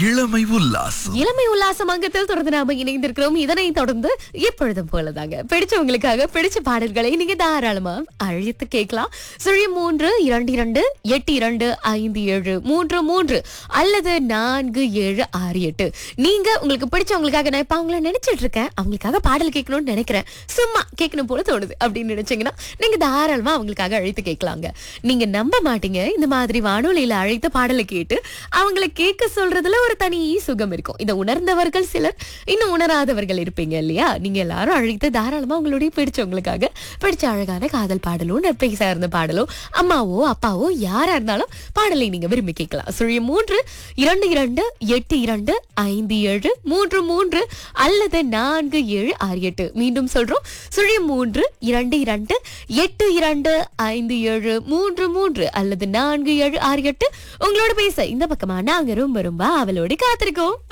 இளமை உல்லாசம் இளமை உல்லாசம் அங்கத்தில் தொடர்ந்து நாம இணைந்திருக்கிறோம் இதனை தொடர்ந்து எப்பொழுதும் போலதாங்க பிடிச்சவங்களுக்காக பிடிச்ச பாடல்களை நீங்க தாராளமா அழைத்து கேட்கலாம் சுழி மூன்று இரண்டு இரண்டு எட்டு இரண்டு ஐந்து ஏழு மூன்று மூன்று அல்லது நான்கு ஏழு ஆறு எட்டு நீங்க உங்களுக்கு பிடிச்சவங்களுக்காக நான் இப்ப அவங்கள நினைச்சிட்டு இருக்கேன் அவங்களுக்காக பாடல் கேட்கணும்னு நினைக்கிறேன் சும்மா கேட்கணும் போல தோணுது அப்படின்னு நினைச்சீங்கன்னா நீங்க தாராளமா அவங்களுக்காக அழைத்து கேட்கலாங்க நீங்க நம்ப மாட்டீங்க இந்த மாதிரி வானொலியில அழைத்த பாடலை கேட்டு அவங்கள கேட்க சொல்றதுல ஒரு தனி சுகம் இருக்கும் இதை உணர்ந்தவர்கள் சிலர் இன்னும் உணராதவர்கள் இருப்பீங்க இல்லையா நீங்க எல்லாரும் அழைத்து தாராளமா உங்களுடைய பிடிச்சவங்களுக்காக பிடிச்ச அழகான காதல் பாடலோ நட்பை சார்ந்த பாடலோ அம்மாவோ அப்பாவோ யாரா இருந்தாலும் பாடலை நீங்க விரும்பி கேட்கலாம் சுழிய மூன்று இரண்டு இரண்டு எட்டு இரண்டு ஐந்து ஏழு மூன்று மூன்று அல்லது நான்கு ஏழு ஆறு எட்டு மீண்டும் சொல்றோம் சுழிய மூன்று இரண்டு இரண்டு எட்டு இரண்டு ஐந்து ஏழு மூன்று மூன்று அல்லது நான்கு ஏழு ஆறு எட்டு உங்களோட பேச இந்த பக்கமா நாங்க ரொம்ப ரொம்ப அவளோட காத்திருக்கோம்